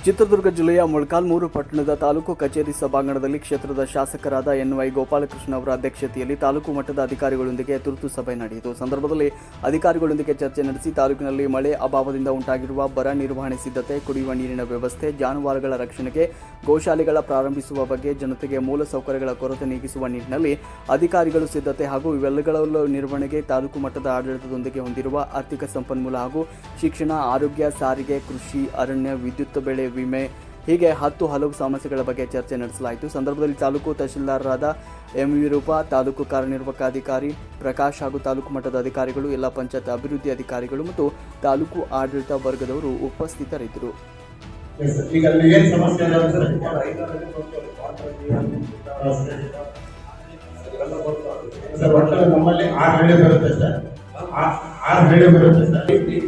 ಚಿತ್ರದುರ್ಗ ಜಿಲ್ಲೆಯ ಮೊಳಕಾಲ್ಮೂರು ಪಟ್ಟಣದ ತಾಲೂಕು ಕಚೇರಿ ಸಭಾಂಗಣದಲ್ಲಿ ಕ್ಷೇತ್ರದ ಶಾಸಕರಾದ ಎನ್ವೈ ಗೋಪಾಲಕೃಷ್ಣ ಅವರ ಅಧ್ಯಕ್ಷತೆಯಲ್ಲಿ ತಾಲೂಕು ಮಟ್ಟದ ಅಧಿಕಾರಿಗಳೊಂದಿಗೆ ತುರ್ತು ಸಭೆ ನಡೆಯಿತು ಸಂದರ್ಭದಲ್ಲಿ ಅಧಿಕಾರಿಗಳೊಂದಿಗೆ ಚರ್ಚೆ ನಡೆಸಿ ತಾಲೂಕಿನಲ್ಲಿ ಮಳೆ ಅಭಾವದಿಂದ ಉಂಟಾಗಿರುವ ಬರ ನಿರ್ವಹಣೆ ಸಿದ್ಧತೆ ಕುಡಿಯುವ ನೀರಿನ ವ್ಯವಸ್ಥೆ ಜಾನುವಾರುಗಳ ರಕ್ಷಣೆಗೆ ಗೋಶಾಲೆಗಳ ಪ್ರಾರಂಭಿಸುವ ಬಗ್ಗೆ ಜನತೆಗೆ ಮೂಲ ಸೌಕರ್ಯಗಳ ಕೊರತೆ ನೀಗಿಸುವ ನಿಟ್ಟಿನಲ್ಲಿ ಅಧಿಕಾರಿಗಳು ಸಿದ್ಧತೆ ಹಾಗೂ ಇವೆಲ್ಲಗಳ ನಿರ್ವಹಣೆಗೆ ತಾಲೂಕು ಮಟ್ಟದ ಆಡಳಿತದೊಂದಿಗೆ ಹೊಂದಿರುವ ಆರ್ಥಿಕ ಸಂಪನ್ಮೂಲ ಹಾಗೂ ಶಿಕ್ಷಣ ಆರೋಗ್ಯ ಸಾರಿಗೆ ಕೃಷಿ ಅರಣ್ಯ ವಿದ್ಯುತ್ ಬೆಳೆ ವಿಮೆ ಹೀಗೆ ಹತ್ತು ಹಲವು ಸಮಸ್ಯೆಗಳ ಬಗ್ಗೆ ಚರ್ಚೆ ನಡೆಸಲಾಯಿತು ಸಂದರ್ಭದಲ್ಲಿ ತಾಲೂಕು ತಹಶೀಲ್ದಾರರಾದ ಎಂ ವಿರೂಪ ತಾಲೂಕು ಕಾರ್ಯನಿರ್ವಾಹಕಾಧಿಕಾರಿ ಪ್ರಕಾಶ್ ಹಾಗೂ ತಾಲೂಕು ಮಟ್ಟದ ಅಧಿಕಾರಿಗಳು ಎಲ್ಲ ಪಂಚಾಯತ್ ಅಭಿವೃದ್ಧಿ ಅಧಿಕಾರಿಗಳು ಮತ್ತು ತಾಲೂಕು ಆಡಳಿತ ವರ್ಗದವರು ಉಪಸ್ಥಿತರಿದ್ದರು ಎಸ್ ಸರ್. ಈಗ ಅಲ್ಲಿ ಏನ್ ಸಮಸ್ಯೆ ಇದೆ ಅಂದ್ರೆ ಸರ್ ಒಟ್ಟು ನಮ್ಮಲ್ಲಿ ಆರು ಹಳ್ಳಿ ಬರುತ್ತೆ ಸರ್ ಆ- ಆರು ಹಳ್ಳಿ ಬರುತ್ತೆ ಸರ್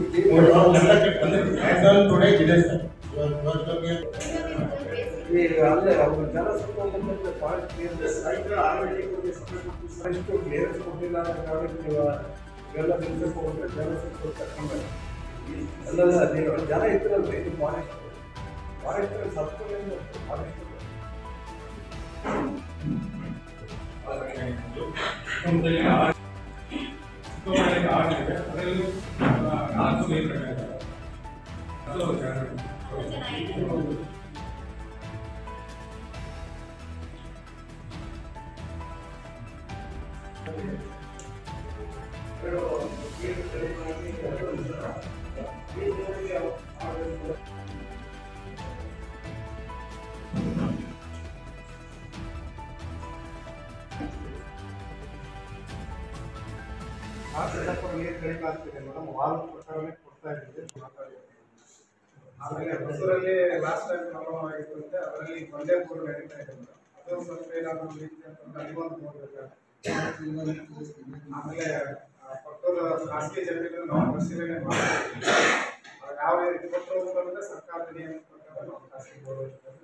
ಎಲ್ಲ ಟುಡೇ ಇದೆ ಸರ್ ಇವಾಗ- ಇವಾಗ ನಮ್ಗೆ ಈಗ ಅಲ್ಲೇ ಅವ್ರು ಜನ ಸಂಪನ್ಮೂಲ ಫಾರೆಸ್ಟ್ ಕ್ಲಿಯರ್ ರೈತರ ಆರೋಗ್ಯಕ್ಕೆ ಫಾರೆಸ್ಟ್ ಕ್ಲಿಯರೆನ್ಸ್ ಕೊಟ್ಟಿಲ್ಲ ಅನ್ನೋ ಕಾರಣಕ್ಕೆ ನೀವು ಇವೆಲ್ಲ ನಿಲ್ಸಕ್ಕೆ ಹೋದ್ರೆ ಜನ ಸ್ವಲ್ಪ ತಗೊಂಡ್ರೆ ಅಲ್ಲಲ್ಲ ನೀವು ಜನ ಇದ್ರಲ್ರಿ ಇದು ಫಾರೆಸ್ಟ್ ಫಾರೆಸ್ಟ್ ಸತ್ಕೊಂಡು ಫಾರೆಸ್ಟ್ ಆ ಸಂದರ್ಭ ನೀರು ಕಡಿಮೆ ಆಗ್ತಿದೆ ಮೇಡಮ್ ವಾಲ್ ಪ್ರಕಾರನೇ ಕೊಡ್ತಾ ಇದ್ದೀವಿ ಆಮೇಲೆ ಹೊಸೂರಲ್ಲಿ ಲಾಸ್ಟ್ ಟೈಮ್ ಪ್ರಾಬ್ಲಮ್ ಆಗಿತ್ತು ಅಂತೆ ಅದರಲ್ಲಿ ಒಂದೇ ಬೋರ್ ನಡೀತಾ ಇದೆ ಮೇಡಮ್ ಅದು ಸ್ವಲ್ಪ ಏನಾದ್ರು ರೀತಿ ಅಂತಂದ್ರೆ ಅಲ್ಲಿ ಒಂದು ಬೋರ್ ಆಮೇಲೆ ಆ, ಪಕ್ಕದ ಖಾಸಗಿ ಜಮೀನು ನಾವು ಪರಿಶೀಲನೆ ಮಾಡ್ತೀವಿ ಅವಾಗ ಯಾವ ರೀತಿ ಕೊಟ್ಟರು ಅಂತಂದ್ರೆ ಸರ್ಕಾರದ ನಿಯಮ ಪ್ರಕಾರ ನಾವು ಖಾಸಗಿ ಬೋರ್